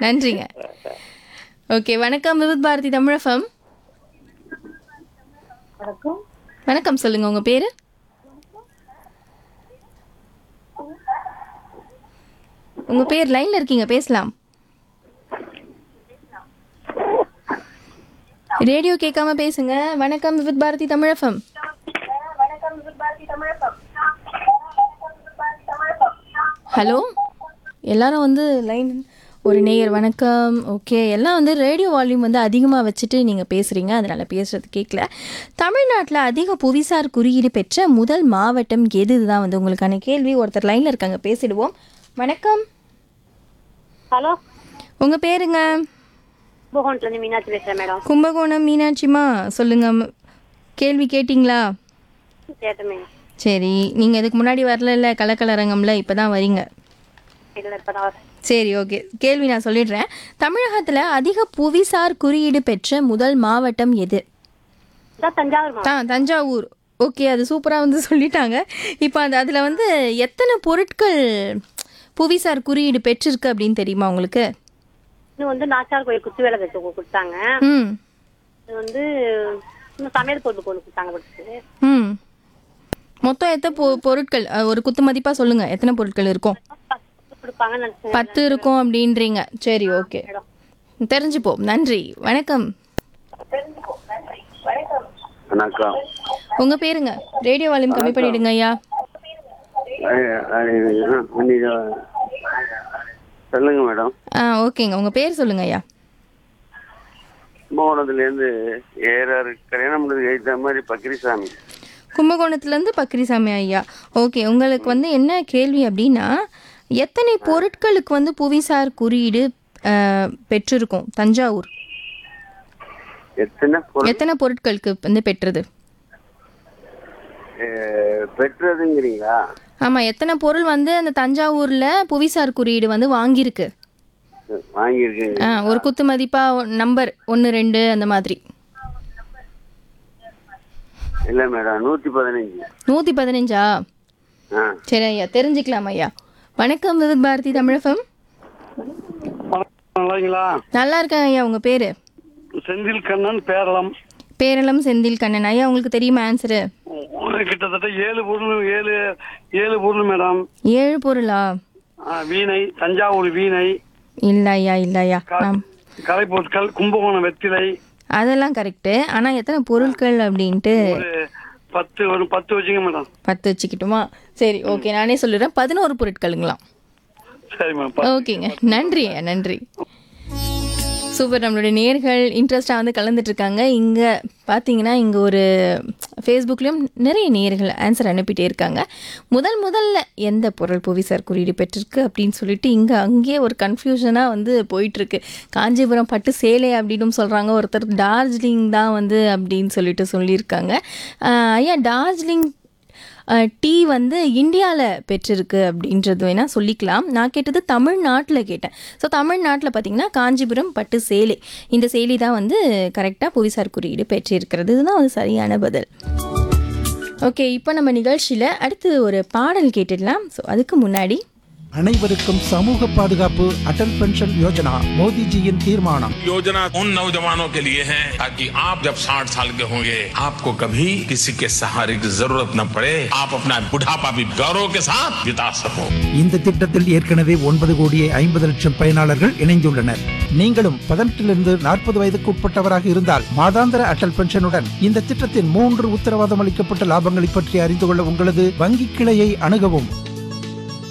நன்றிங்க ஓகே வணக்கம் விவித் பாரதி தமிழஃபம் வணக்கம் வணக்கம் சொல்லுங்க உங்க பேரு உங்க பேர் லைன்ல இருக்கீங்க பேசலாம் ரேடியோ கேட்காம பேசுங்க வணக்கம் விவித் பாரதி தமிழஃபம் ஹலோ எல்லாரும் வந்து லைன் ஒரு நேயர் வணக்கம் ஓகே எல்லாம் வந்து ரேடியோ வால்யூம் வந்து அதிகமாக வச்சுட்டு நீங்கள் பேசுகிறீங்க அதனால் பேசுகிறது கேட்கல தமிழ்நாட்டில் அதிக புவிசார் குறியீடு பெற்ற முதல் மாவட்டம் எது இதுதான் வந்து உங்களுக்கான கேள்வி ஒருத்தர் லைனில் இருக்காங்க பேசிடுவோம் வணக்கம் ஹலோ உங்கள் பேருங்க கும்பகோணத்துல இருந்து மீனாட்சி பேசுறேன் மேடம் கும்பகோணம் மீனாட்சிமா சொல்லுங்க ம- கேள்வி கேட்டிங்களா கேட்டமே சரி நீங்கள் இதுக்கு முன்னாடி வரல கலக்கலரங்கம்ல இப்போ தான் வரீங்க இல்ல இப்பதான் வரேன். சரி ஓகே கேள்வி நான் சொல்லிடுறேன் தமிழகத்தில் அதிக புவிசார் குறியீடு பெற்ற முதல் மாவட்டம் எது இதான் தஞ்சாவூர் மாவட்டம் தான் தஞ்சாவூர் ஓகே அது சூப்பராக வந்து சொல்லிட்டாங்க இப்போ அது அதில் வந்து எத்தனை பொருட்கள் புவிசார் குறியீடு பெற்றிருக்கு அப்படின்னு தெரியுமா உங்களுக்கு இன்னும் வந்து நாச்சார் கோயில் குத்து வேலை வச்சு கொடுத்தாங்க ம் இது வந்து இன்னும் சமையல் பொருள் ஒன்று கொடுத்தாங்க கொடுத்து ம் மொத்தம் எத்தனை பொ பொருட்கள் அஹ், ஒரு குத்து மதிப்பாக சொல்லுங்கள் எத்தனை பொருட்கள் இருக்கும் கொடுப்பாங்கன்னு நினைச்சேன் பத்து இருக்கும் அப்படின்றீங்க சரி ஓகே மேடம் தெரிஞ்சுப்போம் நன்றி வணக்கம் வணக்கம் உங்கள் பேருங்க ரேடியோ வால்யூம் கம்மி பண்ணிடுங்க ஐயா ஐ- ஐ- நீங்க சொல்லுங்க மேடம் ஆ ஓகேங்க உங்கள் பேர் சொல்லுங்க ஐயா கும்பகோணத்துலேருந்து ஏறாரு கல்யாணம் பண்ணதுக்கு எழுத்த மாதிரி பக்ரிசாமி கும்பகோணத்துலேருந்து பக்ரிசாமி ஐயா ஓகே உங்களுக்கு வந்து என்ன கேள்வி அப்படின்னா எத்தனை பொருட்களுக்கு வந்து புவிசார் குறியீடு ஆ, பெற்றிருக்கும் தஞ்சாவூர் எத்தனை பொருள் எத்தனை பொருட்களுக்கு வந்து பெற்றது அஹ், பெற்றதுங்கிறீங்களா ஆமாம் எத்தனை பொருள் வந்து அந்த தஞ்சாவூரில் புவிசார் குறியீடு வந்து வாங்கியிருக்கு வாங்கியிருக்கீங்க ஆ ஒரு குத்து மதிப்பாக நம்பர் ஒன்று ரெண்டு அந்த மாதிரி இல்லை மேடம் நூற்றி பதினஞ்சு நூற்றி பதினஞ்சா ஆ சரி ஐயா தெரிஞ்சுக்கலாம் ஐயா வணக்கம் விவித் பாரதி தமிழகம் நல்லாங்களா நல்லா இருக்கேன் ஐயா உங்கள் பேர் செந்தில் கண்ணன் பேரளம் பேரளம் செந்தில் கண்ணன் ஐயா உங்களுக்கு தெரியுமா ஆன்சரு கிட்டத்தட்ட ஏழு பொருள் ஏழு ஏழு பொருள் மேடம் ஏழு பொருளா ஆ, வீணை தஞ்சாவூர் வீணை இல்லை ஐயா இல்லை ஐயா நாம் கலைப்பொருட்கள் கும்பகோணம் வெத்திலை அதெல்லாம் கரெக்டு ஆனால் எத்தனை பொருட்கள் அப்படின்ட்டு ஒரு பத்து ஒரு பத்து வச்சுங்க மேடம் பத்து வச்சுக்கிட்டுமா சரி ஓகே நானே சொல்லிடுறேன் பதினோரு பொருட்களுங்களாம் சரி மேடம் ஓகேங்க நன்றி ஐயா நன்றி சூப்பர் நம்மளுடைய நேர்கள் இன்ட்ரெஸ்டாக வந்து கலந்துட்டு இருக்காங்க இங்கே பார்த்தீங்கன்னா இங்கே ஒரு ஃபேஸ்புக்லேயும் நிறைய நேர்கள் ஆன்சர் அனுப்பிட்டே இருக்காங்க முதல் முதல்ல எந்த பொருள் புவிசார் குறியீடு பெற்றிருக்கு அப்படின்னு சொல்லிட்டு இங்கே அங்கேயே ஒரு கன்ஃபியூஷனாக வந்து போயிட்டுருக்கு காஞ்சிபுரம் பட்டு சேலை அப்படின்னு சொல்கிறாங்க ஒருத்தர் டார்ஜிலிங் தான் வந்து அப்படின்னு சொல்லிட்டு சொல்லியிருக்காங்க ஆஹ் ஐயா டார்ஜிலிங் டீ வந்து இந்தியாவில் பெற்றிருக்கு அப்படின்றது வேணால் சொல்லிக்கலாம் நான் கேட்டது தமிழ்நாட்டில் கேட்டேன் ஸோ தமிழ்நாட்டில் பார்த்தீங்கன்னா காஞ்சிபுரம் பட்டு சேலை இந்த சேலை தான் வந்து கரெக்டாக புவிசார் குறியீடு பெற்றிருக்கிறது இதுதான் வந்து சரியான பதில் ஓகே இப்போ நம்ம நிகழ்ச்சியில் அடுத்து ஒரு பாடல் கேட்டுடலாம் ஸோ அதுக்கு முன்னாடி அனைவருக்கும் சமூக பாதுகாப்பு அடல் பென்ஷன் யோஜனா மோடிஜியின் தீர்மானம் योजना उन नौजवानों के लिए है ताकि आप जब 60 साल के होंगे आपको कभी किसी के सहारे की जरूरत न पड़े आप अपना बुढ़ापा भी गौरव के साथ बिता सको இந்த திட்டத்தில் ஏற்கனவே ஒன்பது கோடியே ஐம்பது லட்சம் பயனாளர்கள் இணைந்துள்ளனர் நீங்களும் பதினெட்டிலிருந்து நாற்பது வயதுக்கு உட்பட்டவராக இருந்தால் மாதாந்திர அடல் பென்ஷனுடன் இந்த திட்டத்தின் மூன்று உத்தரவாதம் அளிக்கப்பட்ட லாபங்களை பற்றி அறிந்து கொள்ள உங்களது வங்கி கிளையை அணுகவும்